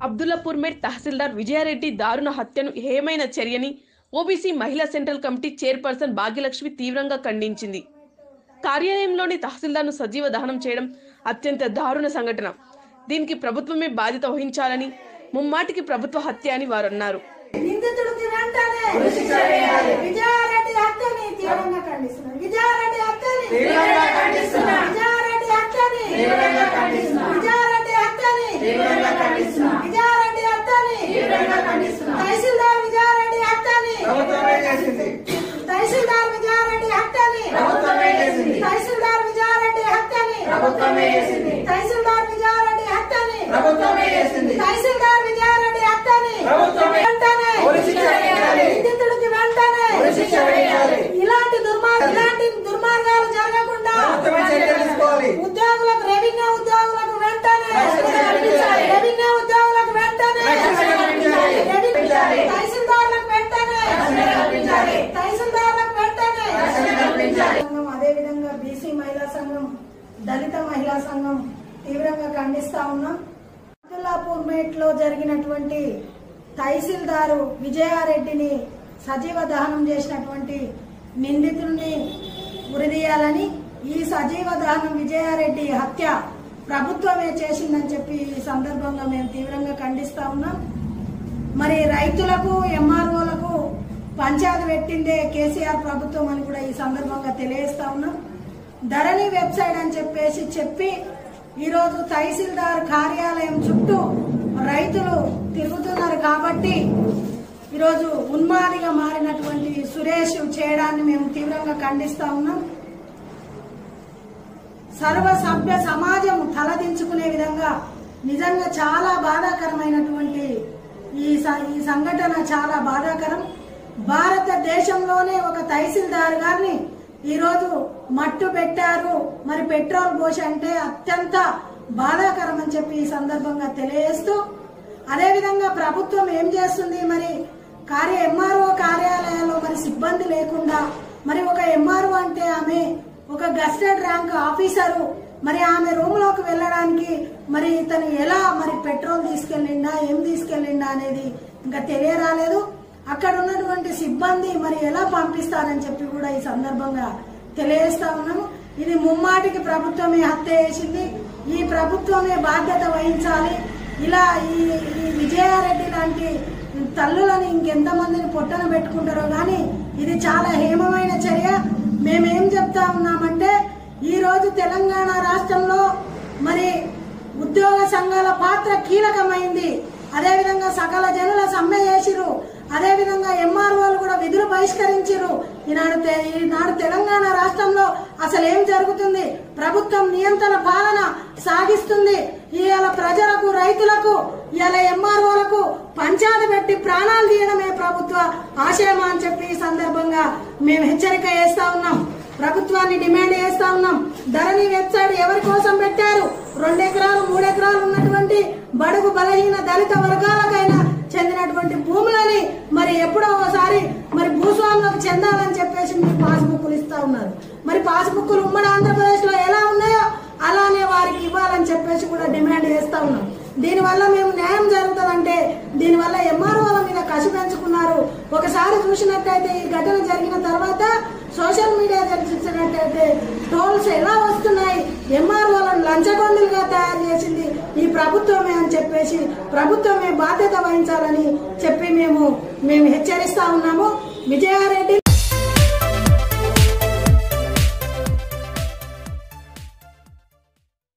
Abdullapur mate tahsildar Vijaya Reddy దారుణ హత్యను హేమైన చర్యని ఓబీసీ మహిళా సెంట్రల్ కమిటీ చైర్పర్సన్ భాగ్యలక్ష్మి తీవ్రంగా ఖండించింది కార్యాలయంలోని తహసీల్దార్ను సజీవ దహనం చేయడం అత్యంత దారుణ సంఘటన దీనికి ప్రభుత్వమే బాధ్యత వహించాలని ముమ్మాటికి ప్రభుత్వ హత్య అని వారు అన్నారు నిందితుడికి వెంటనే విజయారెడ్డి హత్యని తీవ్రంగా ఖండిస్తున్నాం విజయారెడ్డి హత్యని తీవ్రంగా ఖండిస్తున్నాం. విజయారెడ్డి హత్యని తీవ్రంగా ఖండిస్తున్నాం. విజయారెడ్డి హత్యని తీవ్రంగా ఖండిస్తున్నాం. విజయారెడ్డి హత్యని తీవ్రంగా ఖండిస్తున్నాం. తహసీల్దార్ విజయారెడ్డి హత్యని ప్రభుత్వమే చేసింది తహసీల్దార్ విజయారెడ్డి హత్యని ప్రభుత్వమే చేసింది. తహసీల్దార్ విజయారెడ్డి హత్యని ప్రభుత్వమే చేసింది. తహసీల్దార్ విజయారెడ్డి హత్యని ప్రభుత్వమే చేసింది తహసీల్దార్ విజయారెడ్డి హత్యని ప్రభుత్వమే. వెంటనే ఉరి శిక్ష వేయాలి. నిందితుడికి వెంటనే ఉరి శిక్ష వేయాలి. ఇలాంటి దుర్మార్గ ఇలాంటి దుర్మార్గాలు జరగకుండా ప్రభుత్వమే చర్యలు తీసుకోవాలి. ఉద్యోగులకు రెవెన్యూ ఉద్యోగులకు వెంటనే రక్షణ కల్పించాలి. రెవెన్యూ ఉద్యోగులకు వెంటనే రక్షణ కల్పించాలి. రెవెన్యూ- కల్పించాలి. తహసీల్దార్లకు వెంటనే రక్షణ కల్పించాలి. తహసీల్దార్లకు వెంటనే రక్షణ కల్పించాలి. సంఘం అదేవిధంగా బీసీ మహిళా సంఘం దళిత మహిళా సంఘం తీవ్రంగా ఖండిస్తా ఉన్నాం అబ్దుల్లాపూర్ మేట్ లో జరిగినటువంటి తహసీల్దారు విజయారెడ్డిని సజీవ దహనం చేసినటువంటి నిందితుల్ని ఉరిదీయాలని ఈ సజీవ దహనం విజయారెడ్డి హత్య ప్రభుత్వమే చేసిందని చెప్పి ఈ సందర్భంగా మేము తీవ్రంగా ఖండిస్తా ఉన్నాం మరి రైతులకు ఎంఆర్ఓలకు పంచాయతీ పెట్టిందే కేసీఆర్ ప్రభుత్వం అని కూడా ఈ సందర్భంగా తెలియజేస్తా ఉన్నాం ధరణి వెబ్సైట్ అని చెప్పేసి చెప్పి ఈరోజు తహసీల్దార్ కార్యాలయం చుట్టూ రైతులు తిరుగుతున్నారు కాబట్టి ఈరోజు ఉన్మాదిగా మారినటువంటి సురేష్ చేయడాన్ని మేము తీవ్రంగా ఖండిస్తా ఉన్నాం సర్వ సభ్య సమాజం తలదించుకునే విధంగా నిజంగా చాలా బాధాకరమైనటువంటి ఈ స- ఈ సంఘటన చాలా బాధాకరం భారతదేశంలోనే ఒక తహసీల్దార్ గారిని ఈరోజు మట్టు పెట్టారు మరి పెట్రోల్ పోసి అంటే అత్యంత బాధాకరం అని చెప్పి ఈ సందర్భంగా తెలియజేస్తూ అదేవిధంగా ప్రభుత్వం ఏం చేస్తుంది మరి కార్య ఎంఆర్ఓ కార్యాలయాల్లో మరి సిబ్బంది లేకుండా మరి ఒక ఎంఆర్ఓ అంటే ఆమె ఒక గస్టెడ్ ర్యాంక్ ఆఫీసరు మరి ఆమె రూమ్ లోకి వెళ్ళడానికి మరి ఇతను ఎలా మరి పెట్రోల్ తీసుకెళ్ళిండా ఏం తీసుకెళ్ళిండా అనేది ఇంకా తెలియరాలేదు అక్కడ ఉన్నటువంటి సిబ్బంది మరి ఎలా పంపిస్తారని చెప్పి కూడా ఈ సందర్భంగా తెలియజేస్తా ఉన్నాము ఇది ముమ్మాటికి ప్రభుత్వమే హత్య చేసింది ఈ ప్రభుత్వమే బాధ్యత వహించాలి ఇలా ఈ ఈ విజయారెడ్డి లాంటి తల్లులని ఇంకెంతమందిని పొట్టన పెట్టుకుంటారో గాని ఇది చాలా హేమమైన చర్య మేమేం చెప్తా ఉన్నామంటే ఈ రోజు తెలంగాణ రాష్ట్రంలో మరి ఉద్యోగ సంఘాల పాత్ర కీలకమైంది అదేవిధంగా సకల జనుల సమ్మె చేసిరు అదేవిధంగా ఎంఆర్ఓలు కూడా విధులు బహిష్కరించారు ఈనాడు తె- ఈనాడు తెలంగాణ రాష్ట్రంలో అసలు ఏం జరుగుతుంది ప్రభుత్వం నియంత్రణ పాలన సాగిస్తుంది ఇవాళ ప్రజలకు రైతులకు ఇవాళ ఎంఆర్ఓలకు పంచాయతీ పెట్టి ప్రాణాలు తీయడమే ప్రభుత్వ ఆశయమా అని చెప్పి ఈ సందర్భంగా మేము హెచ్చరిక చేస్తా ఉన్నాం ప్రభుత్వాన్ని డిమాండ్ చేస్తా ఉన్నాం ధరణి వెబ్సైట్ ఎవరి కోసం పెట్టారు రెండు ఎకరాలు మూడు ఎకరాలు ఉన్నటువంటి బడుగు బలహీన దళిత వర్గాలకైనా చెందినటువంటి భూములని మరి ఎప్పుడో ఒకసారి మరి భూస్వాములకు చెందాలని చెప్పేసి మీరు పాస్బుక్లు ఇస్తా ఉన్నారు మరి పాస్బుక్లు ఉమ్మడి ఆంధ్రప్రదేశ్ లో ఎలా ఉన్నాయో అలానే వారికి ఇవ్వాలని చెప్పేసి కూడా డిమాండ్ చేస్తా ఉన్నాం దీనివల్ల మేము న్యాయం జరుగుతుందంటే దీనివల్ల ఎంఆర్ఓల మీద కసి పెంచుకున్నారు ఒకసారి చూసినట్టయితే ఈ ఘటన జరిగిన తర్వాత సోషల్ మీడియా చూసినట్టయితే టోల్స్ ఎలా వస్తున్నాయి ఎంఆర్ఓలను లంచగొండులుగా తయారు చేసింది ఈ ప్రభుత్వమే అని చెప్పేసి ప్రభుత్వమే బాధ్యత వహించాలని చెప్పి మేము మేము హెచ్చరిస్తా ఉన్నాము విజయారెడ్డి